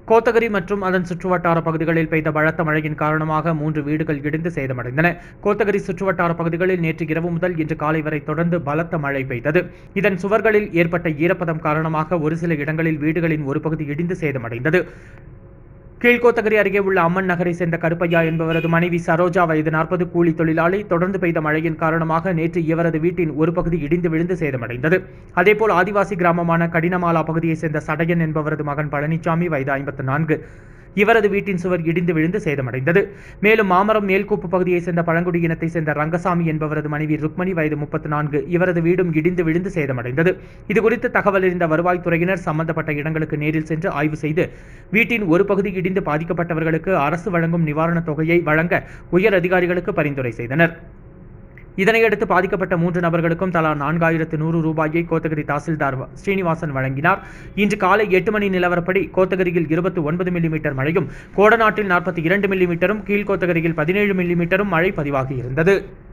கோத்தகிரி மற்றும் அதன் சுற்றுவட்டார பகுதிகளில் பெய்த பலத்த மழையின் காரணமாக மூன்று வீடுகள் இடிந்து சேதமடைந்தன கோத்தகிரி சுற்றுவட்டார பகுதிகளில் நேற்று இரவு முதல் இன்று காலை வரை தொடர்ந்து பலத்த மழை பெய்தது இதன் சுவர்களில் ஏற்பட்ட ஈரப்பதம் காரணமாக ஒரு சில இடங்களில் வீடுகளின் ஒரு பகுதி இடிந்து சேதமடைந்தது கீழ்கோத்தகிரி அருகே உள்ள அம்மன் நகரை சேர்ந்த கருப்பையா என்பவரது மனைவி சரோஜா வயது நாற்பது கூலி தொழிலாளி தொடர்ந்து பெய்த மழையின் காரணமாக நேற்று இவரது வீட்டின் ஒரு பகுதி இடிந்து விழுந்து சேதமடைந்தது அதேபோல் ஆதிவாசி கிராமமான கடினமாலா பகுதியைச் சேர்ந்த சடையன் என்பவரது மகன் பழனிசாமி வயது ஐம்பத்து நான்கு இவரது வீட்டின் சுவர் இடிந்து விழுந்து சேதமடைந்தது மேலும் மாமரம் மேல்கூப்பு பகுதியைச் சேர்ந்த பழங்குடி இனத்தைச் சேர்ந்த ரங்கசாமி என்பவரது மனைவி ருக்மணி வயது முப்பத்து நான்கு இவரது வீடும் இடிந்து விழுந்து சேதமடைந்தது இதுகுறித்து தகவல் அறிந்த வருவாய்த்துறையினர் சம்பந்தப்பட்ட இடங்களுக்கு நேரில் சென்று ஆய்வு செய்து வீட்டின் ஒரு பகுதி இடிந்து பாதிக்கப்பட்டவர்களுக்கு அரசு வழங்கும் நிவாரணத் தொகையை வழங்க உயர் அதிகாரிகளுக்கு பரிந்துரை செய்தனர் இதனையடுத்து பாதிக்கப்பட்ட மூன்று நபர்களுக்கும் தலா நான்காயிரத்து நூறு ரூபாயை கோத்தகிரி தாசில்தார் வ- ஸ்ரீனிவாசன் வழங்கினார் இன்று காலை எட்டு மணி நிலவரப்படி கோத்தகிரியில் இருபத்தி ஒன்பது மில்லிமீட்டர் மழையும் கோடநாட்டில் நாற்பத்தி இரண்டு மில்லிமீட்டரும் கீழ்கோத்தகிரியில் பதினேழு மில்லிமீட்டரும் மழை பதிவாகியிருந்தது